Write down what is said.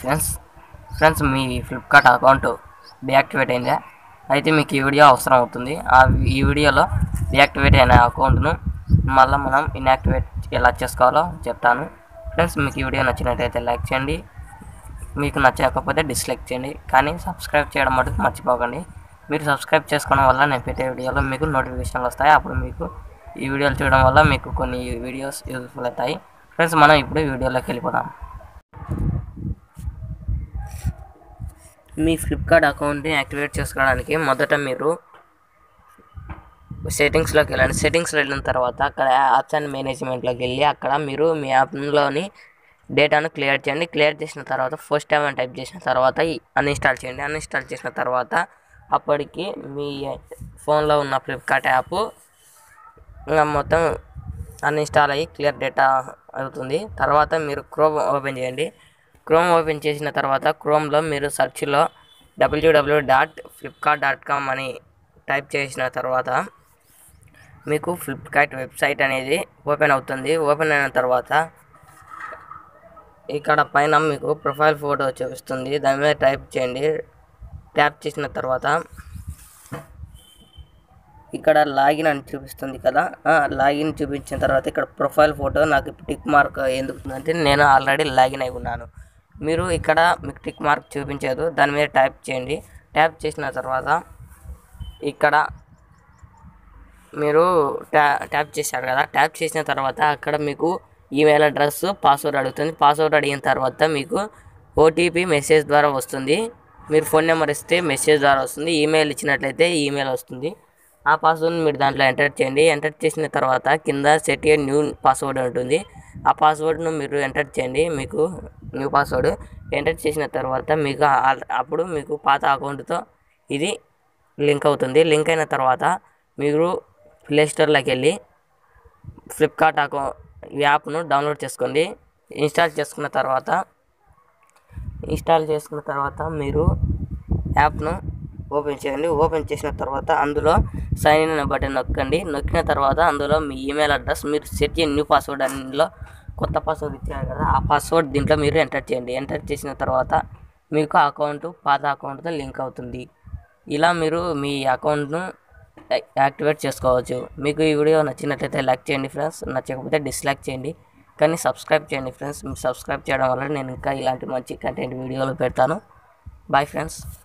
friends friends మీ Flipkart account deactivate అయిందా అయితే మీకు ఈ వీడియో అవసరం అవుతుంది ఆ ఈ వీడియోలో డియాక్టివేట్ అయిన అకౌంట్ను మళ్ళీ మనం ఇన్యాక్టివేట్ ఎలా చేసుకోవాలో చెప్తాను ఫ్రెండ్స్ మీకు ఈ వీడియో నచ్చినట్టయితే లైక్ చేయండి మీకు నచ్చకపోతే డిస్లైక్ చేయండి కానీ సబ్స్క్రైబ్ చేయడం మటుకు మర్చిపోకండి మీరు సబ్స్క్రైబ్ చేసుకోవడం వల్ల నేను పెట్టే వీడియోలో మీకు నోటిఫికేషన్లు వస్తాయి అప్పుడు మీకు ఈ వీడియోలు చూడడం వల్ల మీకు కొన్ని వీడియోస్ యూజ్ఫుల్ అవుతాయి ఫ్రెండ్స్ మనం ఇప్పుడు ఈ వీడియోలోకి వెళ్ళిపోదాం మీ ఫ్లిప్కార్ట్ అకౌంట్ని యాక్టివేట్ చేసుకోవడానికి మొదట మీరు సెట్టింగ్స్లోకి వెళ్ళండి సెట్టింగ్స్లో వెళ్ళిన తర్వాత అక్కడ యాప్స్ అండ్ మేనేజ్మెంట్లోకి వెళ్ళి అక్కడ మీరు మీ యాప్లోని డేటాను క్లియర్ చేయండి క్లియర్ చేసిన తర్వాత ఫస్ట్ టైం అని టైప్ చేసిన తర్వాత అన్ఇన్స్టాల్ చేయండి అన్ఇన్స్టాల్ చేసిన తర్వాత అప్పటికి మీ ఫోన్లో ఉన్న ఫ్లిప్కార్ట్ యాప్ ఇంకా మొత్తం అన్ఇన్స్టాల్ అయ్యి క్లియర్ డేటా అవుతుంది తర్వాత మీరు క్రోమ్ ఓపెన్ చేయండి క్రోమ్ ఓపెన్ చేసిన తర్వాత క్రోమ్లో మీరు సెర్చ్లో W W dot Flipkart dot com అని టైప్ చేసిన తర్వాత మీకు ఫ్లిప్కార్ట్ వెబ్సైట్ అనేది ఓపెన్ అవుతుంది ఓపెన్ అయిన తర్వాత ఇక్కడ పైన మీకు ప్రొఫైల్ ఫోటో చూపిస్తుంది దాని మీద టైప్ చేయండి ట్యాప్ చేసిన తర్వాత ఇక్కడ లాగిన్ అని చూపిస్తుంది కదా లాగిన్ చూపించిన తర్వాత ఇక్కడ ప్రొఫైల్ ఫోటో నాకు టిక్ మార్క్ ఎందుకు అంటే నేను ఆల్రెడీ లాగిన్ అయి ఉన్నాను మీరు ఇక్కడ మీకు టిక్ మార్క్ చూపించదు దాని మీద ట్యాప్ చేయండి ట్యాప్ చేసిన తర్వాత ఇక్కడ మీరు ట్యా ట్యాప్ చేశారు కదా ట్యాప్ చేసిన తర్వాత అక్కడ మీకు ఈమెయిల్ అడ్రస్ పాస్వర్డ్ అడుగుతుంది పాస్వర్డ్ అడిగిన తర్వాత మీకు ఓటీపీ మెసేజ్ ద్వారా వస్తుంది మీరు ఫోన్ నెంబర్ ఇస్తే మెసేజ్ ద్వారా వస్తుంది ఈమెయిల్ ఇచ్చినట్లయితే ఈమెయిల్ వస్తుంది ఆ పాస్వర్డ్ని మీరు దాంట్లో ఎంటర్ చేయండి ఎంటర్ చేసిన తర్వాత కింద సెట్ ఏ న్యూ పాస్వర్డ్ ఉంటుంది ఆ పాస్వర్డ్ను మీరు ఎంటర్ చేయండి మీకు న్యూ పాస్వర్డ్ ఎంటర్ చేసిన తర్వాత మీకు ఆ- అప్పుడు మీకు పాత అకౌంట్తో ఇది లింక్ అవుతుంది లింక్ అయిన తర్వాత మీరు ప్లే స్టోర్లోకి వెళ్ళి ఫ్లిప్కార్ట్ అకౌ యాప్ను డౌన్లోడ్ చేసుకోండి ఇన్స్టాల్ చేసుకున్న తర్వాత ఇన్స్టాల్ చేసుకున్న తర్వాత మీరు యాప్ను ఓపెన్ చేయండి ఓపెన్ చేసిన తర్వాత అందులో సైన్ ఇన్ బటన్ నొక్కండి నొక్కిన తర్వాత అందులో మీ ఈమెయిల్ అడ్రస్ మీరు సెట్ చేయండి న్యూ పాస్వర్డ్ అందులో కొత్త పాస్వర్డ్ ఇచ్చారు కదా ఆ పాస్వర్డ్ దీంట్లో మీరు ఎంటర్ చేయండి ఎంటర్ చేసిన తర్వాత మీకు అకౌంట్ పాత అకౌంట్తో లింక్ అవుతుంది ఇలా మీరు మీ అకౌంట్ను యా- యాక్టివేట్ చేసుకోవచ్చు మీకు ఈ వీడియో నచ్చినట్లయితే లైక్ చేయండి ఫ్రెండ్స్ నచ్చకపోతే డిస్లైక్ చేయండి కానీ సబ్స్క్రైబ్ చేయండి ఫ్రెండ్స్ మీరు సబ్స్క్రైబ్ చేయడం వల్ల నేను ఇంకా ఇలాంటి మంచి కంటెంట్ వీడియోలు పెడతాను బాయ్ ఫ్రెండ్స్